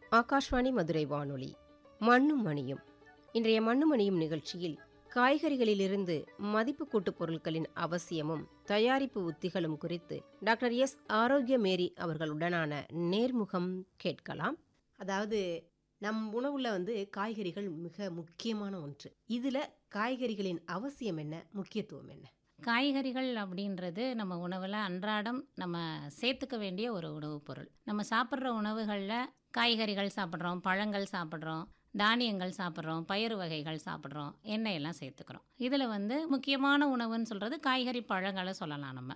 ஆகாஷ்வாணி மதுரை வானொலி மண்ணும் மணியும் இன்றைய மண்ணும் மணியும் நிகழ்ச்சியில் காய்கறிகளிலிருந்து மதிப்பு கூட்டுப் பொருட்களின் அவசியமும் தயாரிப்பு உத்திகளும் குறித்து டாக்டர் எஸ் ஆரோக்கிய மேரி அவர்களுடனான நேர்முகம் கேட்கலாம் அதாவது நம் உணவுல வந்து காய்கறிகள் மிக முக்கியமான ஒன்று இதுல காய்கறிகளின் அவசியம் என்ன முக்கியத்துவம் என்ன காய்கறிகள் அப்படின்றது நம்ம உணவில் அன்றாடம் நம்ம சேர்த்துக்க வேண்டிய ஒரு உணவுப் பொருள் நம்ம சாப்பிட்ற உணவுகளில் காய்கறிகள் சாப்பிட்றோம் பழங்கள் சாப்பிட்றோம் தானியங்கள் சாப்பிட்றோம் பயிறு வகைகள் சாப்பிட்றோம் எண்ணெயெல்லாம் சேர்த்துக்கிறோம் இதில் வந்து முக்கியமான உணவுன்னு சொல்கிறது காய்கறி பழங்களை சொல்லலாம் நம்ம